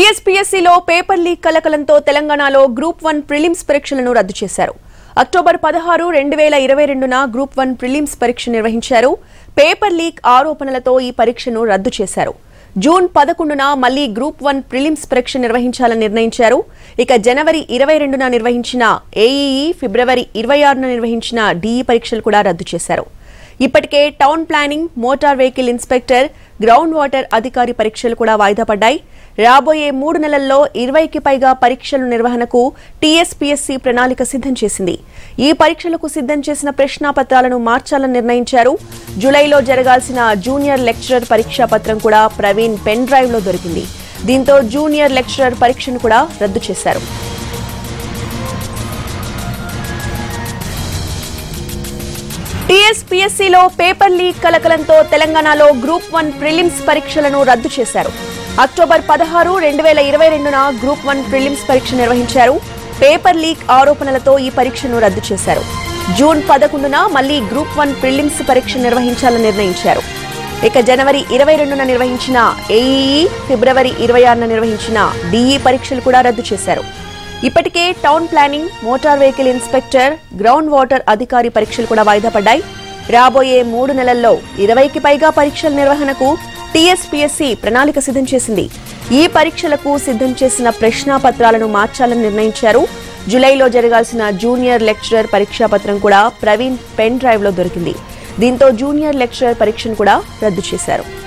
టీఎస్పీఎస్సీలో paper leak కలకలంతో తెలంగాణలో group one prelims పరీక్షలను రద్దు చేశారు అక్టోబర్ పదహారు రెండు వేల ఇరవై రెండున గ్రూప్ వన్ ప్రిలిమ్స్ పరీక్ష నిర్వహించారు పేపర్ లీక్ ఆరోపణలతో ఈ పరీక్షను రద్దు చేశారు జూన్ పదకొండున మళ్లీ గ్రూప్ వన్ ప్రిలిమ్స్ పరీక్ష నిర్వహించాలని నిర్ణయించారు ఇక జనవరి ఇరవై రెండున నిర్వహించిన ఏఈఈ ఫిబ్రవరి ఇరవై ఆరున నిర్వహించిన డీఈ పరీక్షలు కూడా రద్దు చేశారు ఇప్పటికే town planning motor vehicle inspector ground water అధికారి పరీక్షలు కూడా వాయిదా పడ్డాయి రాబోయే మూడు నెలల్లో ఇరవైకి పైగా పరీక్షల నిర్వహణకు టీఎస్పీఎస్సీ ప్రణాళిక సిద్ధం చేసింది ఈ పరీక్షలకు సిద్ధం చేసిన ప్రశ్నాపత్రాలను మార్చాలని నిర్ణయించారు జూలైలో జరగాల్సిన జూనియర్ లెక్చరర్ పరీక్షా పత్రం కూడా ప్రవీణ్ పెన్ డ్రైవ్ లో దొరికింది దీంతో జూనియర్ లెక్చరర్ పరీక్షను కూడా రద్దు చేశారు టీఎస్పీఎస్సీలో పేపర్ లీక్ కలకలంతో తెలంగాణలో గ్రూప్ వన్ ప్రిలిమ్స్ పరీక్షలను రద్దు చేశారు అక్టోబర్ పదహారు రెండు వేల ఇరవై రెండున గ్రూప్ వన్ ప్రిలిమ్స్ పరీక్ష నిర్వహించారు పేపర్ లీక్ ఆరోపణలతో ఈ పరీక్షను రద్దు చేశారు జూన్ పదకొండున మళ్లీ గ్రూప్ వన్ ప్రిలిమ్స్ పరీక్ష నిర్వహించాలని నిర్ణయించారు ఇక జనవరి ఇరవై రెండున నిర్వహించిన ఏఈఈ ఫిబ్రవరి ఇరవై ఆరున నిర్వహించిన డీఈ పరీక్షలు కూడా రద్దు చేశారు ఇప్పటికే town planning motor vehicle inspector ground water అధికారి పరీక్షలు కూడా వాయిదా పడ్డాయి రాబోయే మూడు నెలల్లో ఇరవైకి పైగా పరీక్షల నిర్వహణకు టీఎస్పీఎస్సీ ప్రణాళిక సిద్ధం చేసింది ఈ పరీక్షలకు సిద్ధం చేసిన ప్రశ్నాపత్రాలను మార్చాలని నిర్ణయించారు జూలైలో జరగాల్సిన జూనియర్ లెక్చరర్ పరీక్షా పత్రం కూడా ప్రవీణ్ పెన్ డ్రైవ్ లో దొరికింది దీంతో జూనియర్ లెక్చరర్ పరీక్షను కూడా రద్దు చేశారు